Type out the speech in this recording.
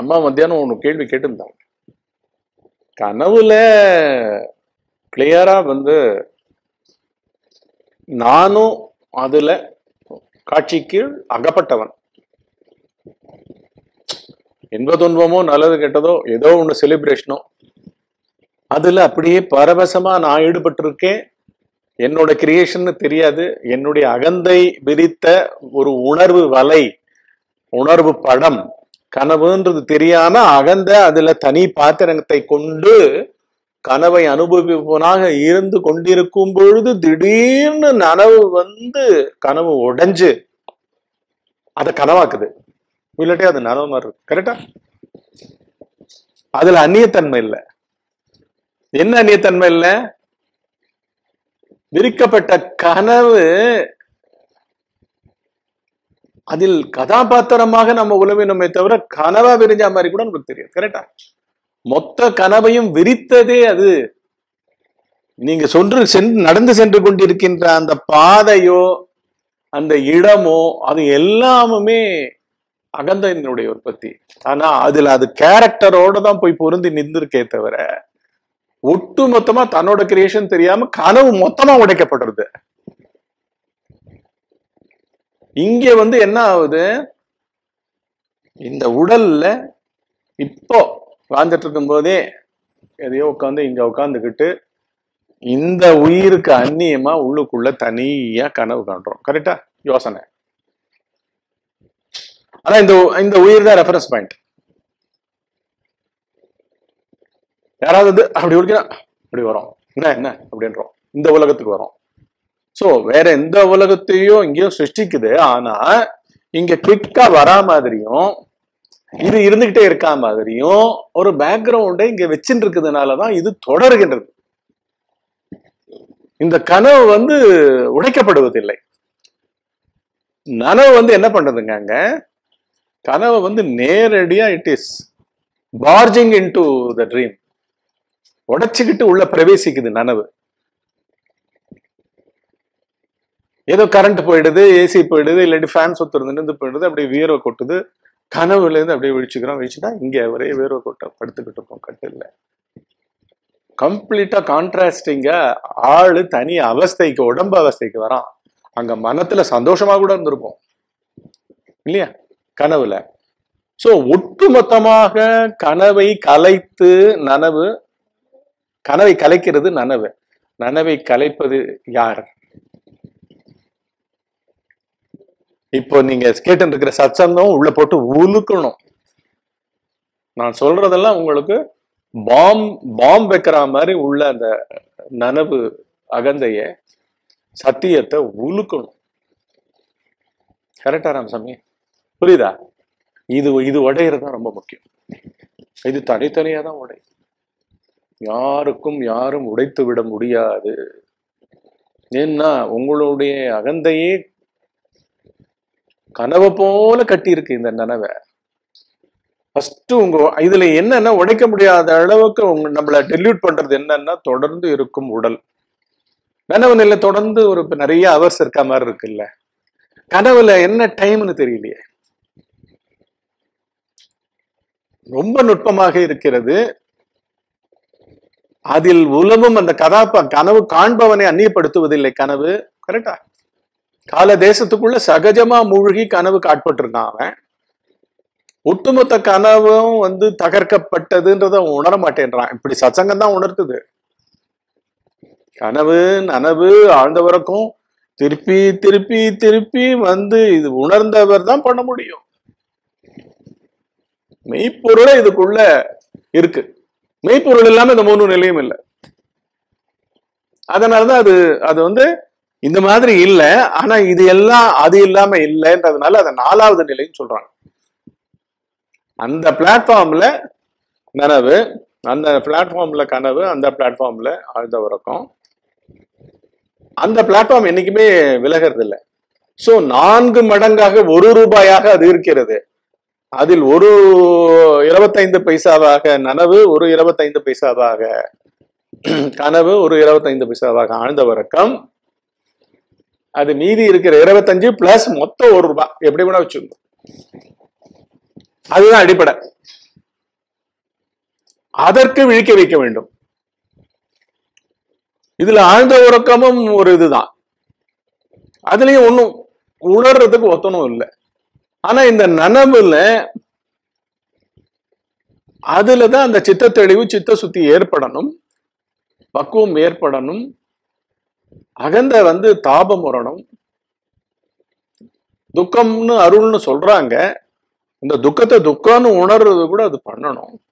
அம்மா மத்தியானம் ஒன்று கேள்வி கேட்டிருந்தாங்க கனவுல கிளியரா வந்து நானும் அதுல காட்சிக்கு அகப்பட்டவன் இன்ப துன்பமோ நல்லது கெட்டதோ ஏதோ ஒன்று செலிப்ரேஷனோ அதுல அப்படியே பரவசமா நான் ஈடுபட்டிருக்கேன் என்னோட கிரியேஷன் தெரியாது என்னுடைய அகந்தை விரித்த ஒரு உணர்வு வலை உணர்வு படம் கனவுன்றது தெரியாம அகந்த அதுல தனி பாத்திரத்தை கொண்டு கனவை அனுபவிப்பவனாக இருந்து கொண்டிருக்கும் பொழுது திடீர்னு நனவு வந்து கனவு உடைஞ்சு அதை கனவாக்குது இல்லாட்டி அது நனவு மாதிரி இருக்கு கரெக்டா அதுல அந்நியத்தன்மை இல்லை என்ன அந்நியத்தன்மை இல்லை விரிக்கப்பட்ட கனவு அதில் கதாபாத்திரமாக நம்ம உழவினமே தவிர கனவா விரிஞ்ச மாதிரி கூட நமக்கு தெரியும் கரெக்டா மொத்த கனவையும் விரித்ததே அது நீங்க சொன்று சென்று நடந்து சென்று கொண்டிருக்கின்ற அந்த பாதையோ அந்த இடமோ அது எல்லாமுமே அகந்தனுடைய உற்பத்தி ஆனா அதுல அது கேரக்டரோட தான் போய் பொருந்தி நின்றுருக்கே தவிர ஒட்டு மொத்தமா தன்னோட கிரியேஷன் தெரியாம கனவு மொத்தமா உடைக்கப்படுறது இங்க வந்து என்ன ஆகுது இந்த உடல்ல இப்போ வாழ்ந்துட்டு இருக்கும் போதே எதையோ உட்காந்து இங்க உட்காந்துக்கிட்டு இந்த உயிருக்கு அந்நியமா உள்ளுக்குள்ள தனியா கனவு காண்றோம் கரெக்டா யோசனை ஆனா இந்த இந்த உயிர் தான் ரெஃபரன்ஸ் பாயிண்ட் யாராவது அப்படி ஒழிக்கிறா அப்படி வரோம் என்ன என்ன அப்படின்றோம் இந்த உலகத்துக்கு வரோம் சோ வேற எந்த உலகத்தையும் இங்கேயும் சிருஷ்டிக்குது ஆனா இங்க குவிக்கா வரா மாதிரியும் இது இருந்துகிட்டே இருக்கா மாதிரியும் ஒரு பேக்ரவுண்டை இங்க வச்சுட்டு இருக்கிறதுனாலதான் இது தொடர்கின்றது இந்த கனவு வந்து உடைக்கப்படுவதில்லை நனவு வந்து என்ன பண்றதுங்க அங்க கனவு வந்து நேரடியா it is barging in to the dream உடைச்சுக்கிட்டு உள்ள பிரவேசிக்குது நனவு ஏதோ கரண்ட் போயிடுது ஏசி போயிடுது இல்லாட்டி ஃபேன் சுத்துறது நின்று போயிடுது அப்படியே வியர்வை கொட்டுது கனவுல இருந்து அப்படியே விழிச்சுக்கிறோம் விழிச்சுட்டா இங்க ஒரே வேர்வை கொட்ட படுத்துக்கிட்டு இருக்கோம் கட்டில்ல கம்ப்ளீட்டா கான்ட்ராஸ்டிங்கா ஆளு தனி அவஸ்தைக்கு உடம்பு அவஸ்தைக்கு வரான் அங்க மனத்துல சந்தோஷமா கூட இருந்திருப்போம் இல்லையா கனவுல சோ ஒட்டுமொத்தமாக கனவை கலைத்து நனவு கனவை கலைக்கிறது நனவு நனவை கலைப்பது யார் இப்போ நீங்க கேட்டு இருக்கிற சத்சங்கம் உள்ள போட்டு உலுக்கணும் நான் சொல்றதெல்லாம் உங்களுக்கு பாம் பாம் வைக்கிற மாதிரி உள்ள அந்த நனவு அகந்தைய சத்தியத்தை உலுக்கணும் கரெக்டா ராமசாமி புரியுதா இது இது உடையிறது தான் ரொம்ப முக்கியம் இது தனித்தனியா தான் உடை யாருக்கும் யாரும் உடைத்து விட முடியாது ஏன்னா உங்களுடைய அகந்தையே கனவை போல கட்டி இருக்கு இந்த நனவை ஃபர்ஸ்ட் உங்க இதுல என்னன்னா உடைக்க முடியாத அளவுக்கு உங்க நம்மள டெல்யூட் பண்றது என்னன்னா தொடர்ந்து இருக்கும் உடல் நனவு நிலை தொடர்ந்து ஒரு இப்ப நிறைய அவர்ஸ் இருக்க மாதிரி இருக்குல்ல கனவுல என்ன டைம்னு தெரியலையே ரொம்ப நுட்பமாக இருக்கிறது அதில் உலவும் அந்த கதாப கனவு காண்பவனை அந்நியப்படுத்துவதில்லை கனவு கரெக்டா கால தேசத்துக்குள்ள சகஜமா மூழ்கி கனவு காட்பட்டிருக்கான் அவன் ஒட்டுமொத்த கனவும் வந்து தகர்க்கப்பட்டதுன்றத அவன் உணர மாட்டேன்றான் இப்படி சச்சங்கம் தான் உணர்த்துது கனவு நனவு ஆழ்ந்தவருக்கும் திருப்பி திருப்பி திருப்பி வந்து இது உணர்ந்தவர் தான் பண்ண முடியும் மெய்ப்பொருளே இதுக்குள்ள இருக்கு மெய்ப்பொருள் இல்லாம இந்த மூணு நிலையும் இல்லை அதனாலதான் அது அது வந்து இந்த மாதிரி இல்ல ஆனா இது எல்லாம் அது இல்லாம இல்லைன்றதுனால அதை நாலாவது நிலைன்னு சொல்றாங்க அந்த பிளாட்ஃபார்ம்ல நனவு அந்த பிளாட்ஃபார்ம்ல கனவு அந்த பிளாட்ஃபார்ம்ல ஆழ்ந்த உறக்கம் அந்த பிளாட்ஃபார்ம் என்னைக்குமே விலகிறது இல்லை சோ நான்கு மடங்காக ஒரு ரூபாயாக அது இருக்கிறது அதில் ஒரு இருபத்தைந்து பைசாவாக நனவு ஒரு இருபத்தைந்து பைசாவாக கனவு ஒரு இருபத்தைந்து பைசாவாக ஆழ்ந்த உறக்கம் அது மீதி இருக்கிற இருபத்தஞ்சு பிளஸ் மொத்தம் ஒரு ரூபாய் எப்படி கூட வச்சுக்கணும் அதுதான் அடிப்படை அதற்கு விழிக்க வைக்க வேண்டும் இதுல ஆழ்ந்த உறக்கமும் ஒரு இதுதான் அதுலயும் ஒண்ணும் உணர்றதுக்கு ஒத்தனும் இல்லை ஆனா இந்த நனவுல அதுலதான் அந்த சித்த தெளிவு சித்த சுத்தி ஏற்படணும் பக்குவம் ஏற்படணும் அகந்த வந்து தாபம் வரணும் துக்கம்னு அருள்னு சொல்றாங்க இந்த துக்கத்தை துக்கம்னு உணர்றது கூட அது பண்ணணும்